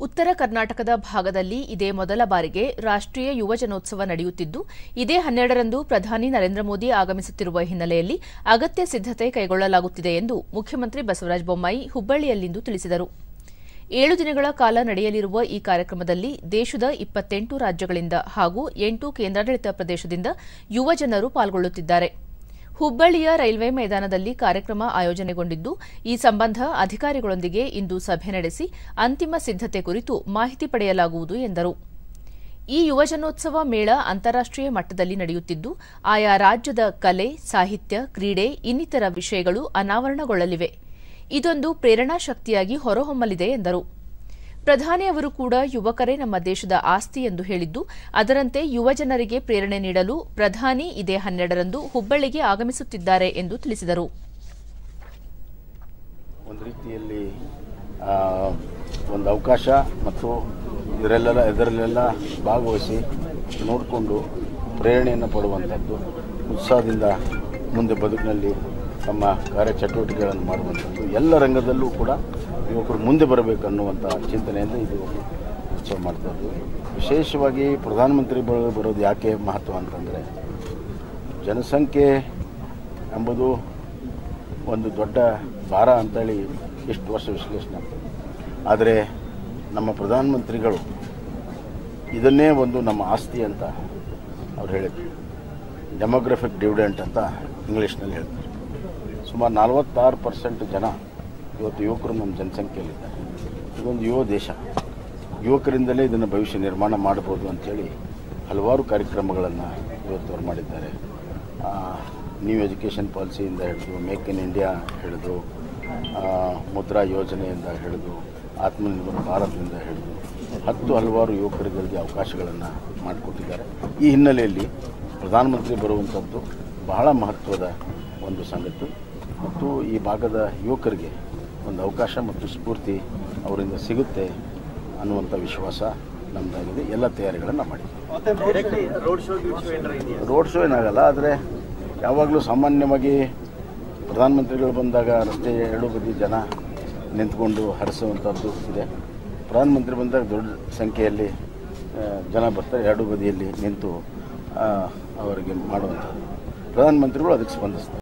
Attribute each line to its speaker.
Speaker 1: ಉತ್ತರ ಕರ್ನಾಟಕದ ಭಾಗದಲ್ಲಿ ಇದೇ ಮೊದಲ ಬಾರಿಗೆ ರಾಷ್ಟ್ರೀಯ ಯುವಜನೋತ್ಸವ ನಡೆಯುತ್ತಿದ್ದು ಇದೇ ಹನ್ನೆರಡರಂದು ಪ್ರಧಾನಿ ನರೇಂದ್ರ ಮೋದಿ ಆಗಮಿಸುತ್ತಿರುವ ಹಿನ್ನೆಲೆಯಲ್ಲಿ ಅಗತ್ಯ ಸಿದ್ದತೆ ಕೈಗೊಳ್ಳಲಾಗುತ್ತಿದೆ ಎಂದು ಮುಖ್ಯಮಂತ್ರಿ ಬಸವರಾಜ ಬೊಮ್ಮಾಯಿ ಹುಬ್ಬಳ್ಳಿಯಲ್ಲಿಂದು ತಿಳಿಸಿದರು ಏಳು ದಿನಗಳ ಕಾಲ ನಡೆಯಲಿರುವ ಈ ಕಾರ್ಯಕ್ರಮದಲ್ಲಿ ದೇಶದ ಇಪ್ಪತ್ತೆಂಟು ರಾಜ್ಯಗಳಿಂದ ಹಾಗೂ ಎಂಟು ಕೇಂದ್ರಾಡಳಿತ ಪ್ರದೇಶದಿಂದ ಯುವಜನರು ಪಾಲ್ಗೊಳ್ಳುತ್ತಿದ್ದಾರೆ ಹುಬ್ಬಳ್ಳಿಯ ರೈಲ್ವೆ ಮೈದಾನದಲ್ಲಿ ಕಾರ್ಯಕ್ರಮ ಆಯೋಜನೆಗೊಂಡಿದ್ದು ಈ ಸಂಬಂಧ ಅಧಿಕಾರಿಗಳೊಂದಿಗೆ ಇಂದು ಸಭೆ ನಡೆಸಿ ಅಂತಿಮ ಸಿದ್ದತೆ ಕುರಿತು ಮಾಹಿತಿ ಪಡೆಯಲಾಗುವುದು ಎಂದರು ಈ ಯುವಜನೋತ್ಸವ ಮೇಳ ಅಂತಾರಾಷ್ಟೀಯ ಮಟ್ಟದಲ್ಲಿ ನಡೆಯುತ್ತಿದ್ದು ಆಯಾ ರಾಜ್ಯದ ಕಲೆ ಸಾಹಿತ್ಯ ಕ್ರೀಡೆ ಇನ್ನಿತರ ವಿಷಯಗಳು ಅನಾವರಣಗೊಳ್ಳಲಿವೆ ಇದೊಂದು ಪ್ರೇರಣಾ ಶಕ್ತಿಯಾಗಿ ಹೊರಹೊಮ್ಮಲಿದೆ ಎಂದರು ಪ್ರಧಾನಿ ಅವರು ಕೂಡ ಯುವಕರೇ ನಮ್ಮ ದೇಶದ ಆಸ್ತಿ ಎಂದು ಹೇಳಿದ್ದು ಅದರಂತೆ ಯುವಜನರಿಗೆ ಪ್ರೇರಣೆ ನೀಡಲು ಪ್ರಧಾನಿ ಇದೇ ಹನ್ನೆರಡರಂದು ಹುಬ್ಬಳ್ಳಿಗೆ ಆಗಮಿಸುತ್ತಿದ್ದಾರೆ ಎಂದು ತಿಳಿಸಿದರು
Speaker 2: ಒಂದು ರೀತಿಯಲ್ಲಿ ಆ, ಒಂದು ಅವಕಾಶ ಮತ್ತು ಇದರಲ್ಲೆಲ್ಲ ಇದರಲ್ಲೆಲ್ಲ ಭಾಗವಹಿಸಿ ನೋಡಿಕೊಂಡು ಪ್ರೇರಣೆಯನ್ನು ಪಡುವಂಥದ್ದು ಉತ್ಸಾಹದಿಂದ ಮುಂದೆ ಬದುಕಿನಲ್ಲಿ ತಮ್ಮ ಕಾರ್ಯಚಟುವಟಿಕೆಗಳನ್ನು ಮಾಡುವಂಥದ್ದು ಎಲ್ಲ ರಂಗದಲ್ಲೂ ಕೂಡ ಯುವಕರು ಮುಂದೆ ಬರಬೇಕು ಅನ್ನುವಂಥ ಚಿಂತನೆಯಿಂದ ಇದು ಉತ್ಸವ ಮಾಡ್ತಾ ಇದ್ವಿ ವಿಶೇಷವಾಗಿ ಪ್ರಧಾನಮಂತ್ರಿ ಬರೋ- ಬರೋದು ಯಾಕೆ ಮಹತ್ವ ಅಂತಂದರೆ ಜನಸಂಖ್ಯೆ ಎಂಬುದು ಒಂದು ದೊಡ್ಡ ಭಾರ ಅಂತೇಳಿ ಇಷ್ಟು ವರ್ಷ ವಿಶ್ಲೇಷಣೆ ಆಗ್ತದೆ ಆದರೆ ನಮ್ಮ ಪ್ರಧಾನಮಂತ್ರಿಗಳು ಇದನ್ನೇ ಒಂದು ನಮ್ಮ ಆಸ್ತಿ ಅಂತ ಅವ್ರು ಹೇಳಿದ್ರು ಡೆಮೋಗ್ರಫಿಕ್ ಡಿವಿಡೆಂಟ್ ಅಂತ ಇಂಗ್ಲೀಷ್ನಲ್ಲಿ ಹೇಳ್ತಾರೆ ಸುಮಾರು ನಲವತ್ತಾರು ಪರ್ಸೆಂಟ್ ಜನ ಇವತ್ತು ಯುವಕರು ನಮ್ಮ ಜನಸಂಖ್ಯೆಯಲ್ಲಿದ್ದಾರೆ ಇದೊಂದು ಯುವ ದೇಶ ಯುವಕರಿಂದಲೇ ಇದನ್ನು ಭವಿಷ್ಯ ನಿರ್ಮಾಣ ಮಾಡ್ಬೋದು ಅಂಥೇಳಿ ಹಲವಾರು ಕಾರ್ಯಕ್ರಮಗಳನ್ನು ಇವತ್ತು ಅವ್ರು ಮಾಡಿದ್ದಾರೆ ಆ, ನ್ಯೂ ಎಜುಕೇಷನ್ ಪಾಲಿಸಿಯಿಂದ ಹಿಡಿದು ಮೇಕ್ ಇನ್ ಇಂಡಿಯಾ ಹಿಡಿದು ಆ, ಮುದ್ರಾ ಯೋಜನೆಯಿಂದ ಹಿಡಿದು ಆತ್ಮನಿರ್ಭರ ಭಾರತದಿಂದ ಹಿಡಿದು ಹತ್ತು ಹಲವಾರು ಯುವಕರುಗಳಿಗೆ ಅವಕಾಶಗಳನ್ನು ಮಾಡಿಕೊಟ್ಟಿದ್ದಾರೆ ಈ ಹಿನ್ನೆಲೆಯಲ್ಲಿ ಪ್ರಧಾನಮಂತ್ರಿ ಬರುವಂಥದ್ದು ಬಹಳ ಮಹತ್ವದ ಒಂದು ಸಂಗತಿ ಮತ್ತು ಈ ಭಾಗದ ಯುವಕರಿಗೆ ಒಂದು ಅವಕಾಶ ಮತ್ತು ಸ್ಫೂರ್ತಿ ಅವರಿಂದ ಸಿಗುತ್ತೆ ಅನ್ನುವಂಥ ವಿಶ್ವಾಸ ನಮ್ಮದಾಗಿದೆ ಎಲ್ಲ ತಯಾರಿಗಳನ್ನು ಮಾಡಿದ್ದೀವಿ ರೋಡ್ ಶೋ ಏನಾಗಲ್ಲ ಆದರೆ ಯಾವಾಗಲೂ ಸಾಮಾನ್ಯವಾಗಿ ಪ್ರಧಾನಮಂತ್ರಿಗಳು ಬಂದಾಗ ರಸ್ತೆ ಎರಡು ಬದಿ ಜನ ನಿಂತ್ಕೊಂಡು ಹರಿಸುವಂಥದ್ದು ಇದೆ ಪ್ರಧಾನಮಂತ್ರಿ ಬಂದಾಗ ದೊಡ್ಡ ಸಂಖ್ಯೆಯಲ್ಲಿ ಆ, ಜನ ಬರ್ತಾರೆ ಎರಡು ಬದಿಯಲ್ಲಿ ನಿಂತು ಆ, ಅವರಿಗೆ ಮಾಡುವಂಥದ್ದು ಪ್ರಧಾನಮಂತ್ರಿಗಳು ಅದಕ್ಕೆ ಸ್ಪಂದಿಸ್ತಾರೆ